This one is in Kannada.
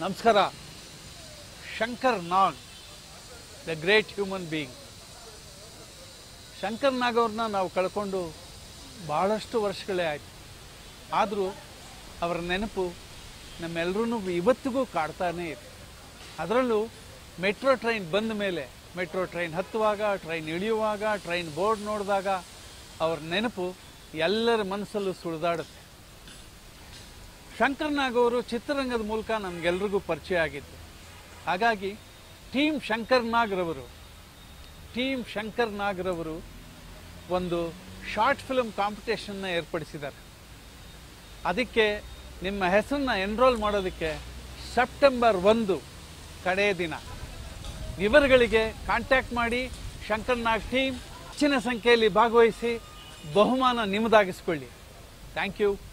ನಮಸ್ಕಾರ Shankar Nag the great human being Shankar Nag ಅವ್ರನ್ನ ನಾವು ಕಳ್ಕೊಂಡು ಭಾಳಷ್ಟು ವರ್ಷಗಳೇ ಆಯಿತು ಆದರೂ ಅವರ ನೆನಪು ನಮ್ಮೆಲ್ಲರೂ ಇವತ್ತಿಗೂ ಕಾಡ್ತಾನೇ ಇದೆ ಅದರಲ್ಲೂ ಮೆಟ್ರೋ ಟ್ರೈನ್ ಬಂದ ಮೇಲೆ ಮೆಟ್ರೋ ಟ್ರೈನ್ ಹತ್ತುವಾಗ ಟ್ರೈನ್ ಇಳಿಯುವಾಗ ಟ್ರೈನ್ ಬೋರ್ಡ್ ನೋಡಿದಾಗ ಅವ್ರ ನೆನಪು ಎಲ್ಲರ ಮನಸ್ಸಲ್ಲೂ ಸುಳಿದಾಡುತ್ತೆ ಶಂಕರ್ ನಾಗ್ ಅವರು ಚಿತ್ರರಂಗದ ಮೂಲಕ ನಮಗೆಲ್ರಿಗೂ ಪರಿಚಯ ಆಗಿದ್ದು ಹಾಗಾಗಿ ಟೀಮ್ ಶಂಕರ್ ನಾಗ್ರವರು ಟೀಮ್ ಶಂಕರ್ ನಾಗ್ರವರು ಒಂದು ಶಾರ್ಟ್ ಫಿಲ್ಮ್ ಕಾಂಪಿಟೇಷನ್ನ ಏರ್ಪಡಿಸಿದ್ದಾರೆ ಅದಕ್ಕೆ ನಿಮ್ಮ ಹೆಸರನ್ನ ಎನ್ರೋಲ್ ಮಾಡೋದಕ್ಕೆ ಸೆಪ್ಟೆಂಬರ್ ಒಂದು ಕಡೆಯ ದಿನ ವಿವರಗಳಿಗೆ ಕಾಂಟ್ಯಾಕ್ಟ್ ಮಾಡಿ ಶಂಕರ್ ನಾಗ್ ಟೀಮ್ ಹೆಚ್ಚಿನ ಸಂಖ್ಯೆಯಲ್ಲಿ ಭಾಗವಹಿಸಿ ಬಹುಮಾನ ನಿಮ್ಮದಾಗಿಸ್ಕೊಳ್ಳಿ ಥ್ಯಾಂಕ್ ಯು